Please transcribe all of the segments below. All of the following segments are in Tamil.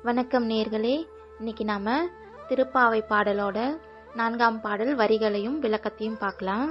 வணக்கம் நேர்களே இன்னைக்கு நாம திருப்பாவை பாடலோட நான்காம் பாடல் வரிகளையும் விளக்கத்தையும் பார்க்கலாம்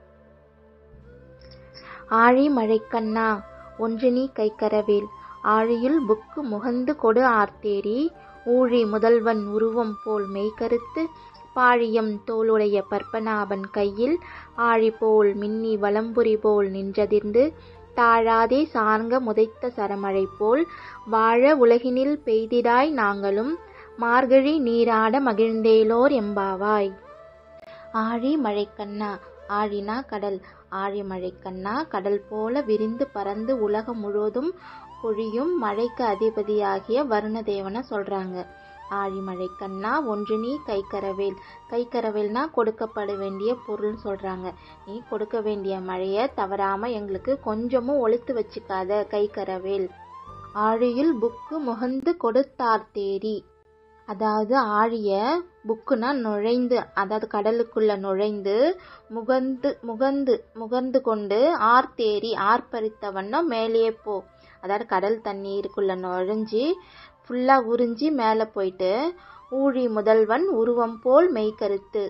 ஆழி மழைக்கண்ணா ஒன்று நீ கைக்கரவேல் ஆழியுள் புக்கு முகந்து கொடு ஆர்த்தேரி ஊழி முதல்வன் உருவம் போல் மெய்கருத்து பாழியம் தோளுடைய பற்பநாபன் கையில் ஆழி போல் மின்னி வலம்புரி போல் நின்றதிர்ந்து தாழாதே சார்ங்க முதைத்த சரமழை போல் வாழ உலகினில் பெய்திடாய் நாங்களும் மார்கழி நீராட மகிழ்ந்தேலோர் எம்பாவாய் ஆழி மழைக்கண்ணா ஆழினா கடல் ஆழி மழைக்கண்ணா கடல் போல விரிந்து பறந்து உலகம் முழுவதும் பொழியும் மழைக்கு அதிபதியாகிய வருணதேவனை சொல்றாங்க ஆழிமழை கண்ணா ஒன்று நீ கைக்கரவேல் கைக்கரவேல்னா கொடுக்கப்பட வேண்டிய பொருள் சொல்றாங்க நீ கொடுக்க வேண்டிய மழைய தவறாம எங்களுக்கு கொஞ்சமும் ஒழித்து வச்சுக்காத கைக்கரவேல் ஆழியில் புக்கு முகந்து கொடுத்தார் தேரி அதாவது ஆழிய புக்குனா நுழைந்து அதாவது கடலுக்குள்ள நுழைந்து முகந்து முகந்து முகர்ந்து கொண்டு ஆர்த்தேரி ஆர்ப்பரித்த வண்ணம் மேலே போ அதாவது கடல் தண்ணீருக்குள்ள நுழைஞ்சி ஃபுல்லாக உறிஞ்சி மேலே போயிட்டு ஊழி முதல்வன் உருவம் போல் மெய்கருத்து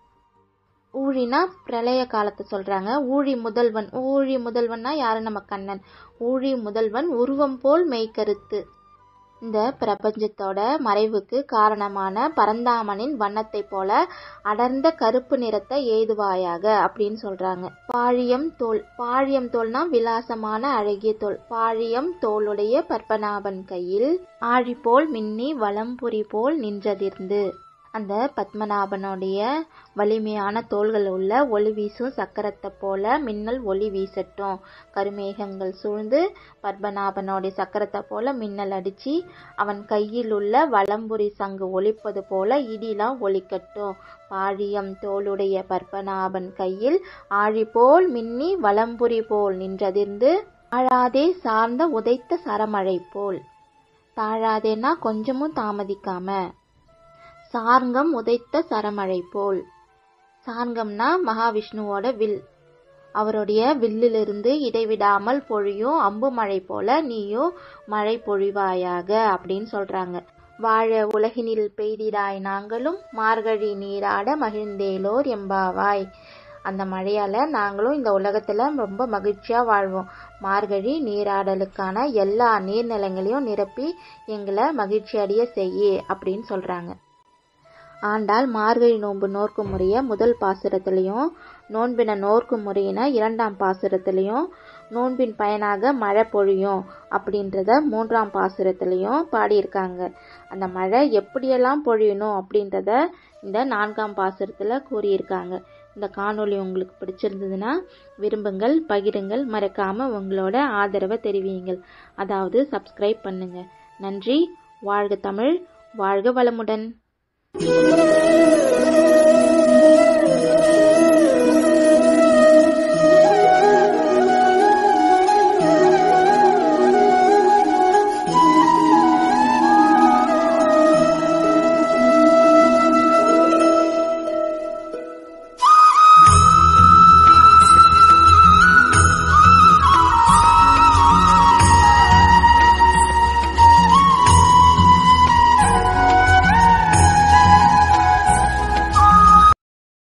ஊழினா பிரளய காலத்தை சொல்றாங்க ஊழி முதல்வன் ஊழி முதல்வன்னா யாரு நம்ம கண்ணன் ஊழி முதல்வன் உருவம் போல் மெய்கருத்து இந்த பிரபஞ்சத்தோட மறைவுக்கு காரணமான பரந்தாமனின் வண்ணத்தை போல அடர்ந்த கருப்பு நிறத்தை ஏதுவாயாக அப்படின்னு சொல்றாங்க பாழியம் தோல் பாழியம் தோல்னா விலாசமான அழகிய தோல் பாழியம் தோளுடைய பற்பநாபன் கையில் ஆழி போல் மின்னி வலம்புரி போல் நின்றதிர்ந்து அந்த பத்மநாபனுடைய வலிமையான தோள்கள் உள்ள ஒளி வீசும் சக்கரத்தை போல மின்னல் ஒளி வீசட்டும் கருமேகங்கள் சூழ்ந்து பத்மநாபனுடைய சக்கரத்தை போல மின்னல் அடிச்சு அவன் கையில் உள்ள வலம்புரி சங்கு ஒலிப்பது போல இடிலாம் ஒலிக்கட்டும் பாழியம் தோளுடைய பத்மநாபன் கையில் ஆழி போல் மின்னி வலம்புரி போல் நின்றதிர்ந்து தாழாதே சார்ந்த உதைத்த சரமழை போல் தாழாதேனா கொஞ்சமும் தாமதிக்காம சார்ங்கம் உதைத்த சரமழை போல் சார்ங்கம்னா மகாவிஷ்ணுவோட வில் அவருடைய வில்லிலிருந்து இடைவிடாமல் பொழியும் அம்பு மழை போல நீயும் மழை பொழிவாயாக அப்படின்னு சொல்றாங்க வாழ உலகினில் பெய்திடாய் நாங்களும் மார்கழி நீராட மகிழ்ந்தேலோர் எம்பாவாய் அந்த மழையால நாங்களும் இந்த உலகத்துல ரொம்ப மகிழ்ச்சியா வாழ்வோம் மார்கழி நீராடலுக்கான எல்லா நீர்நிலங்களையும் நிரப்பி எங்களை மகிழ்ச்சி அடைய செய்ய அப்படின்னு சொல்றாங்க ஆண்டாள் மார்கழி நோன்பு நோர்க்கும் முறைய முதல் பாசுரத்திலையும் நோன்பின நோர்க்கும் முறையின இரண்டாம் பாசுரத்திலையும் நோன்பின் பயனாக மழை பொழியும் அப்படின்றத மூன்றாம் பாசுரத்திலையும் பாடியிருக்காங்க அந்த மழை எப்படியெல்லாம் பொழியணும் அப்படின்றத இந்த நான்காம் பாசுரத்தில் கூறியிருக்காங்க இந்த காணொளி உங்களுக்கு பிடிச்சிருந்ததுன்னா விரும்புங்கள் பகிருங்கள் மறக்காம உங்களோட ஆதரவை தெரிவியுங்கள் அதாவது சப்ஸ்கிரைப் பண்ணுங்க நன்றி வாழ்க தமிழ் வாழ்க வளமுடன் Thank you.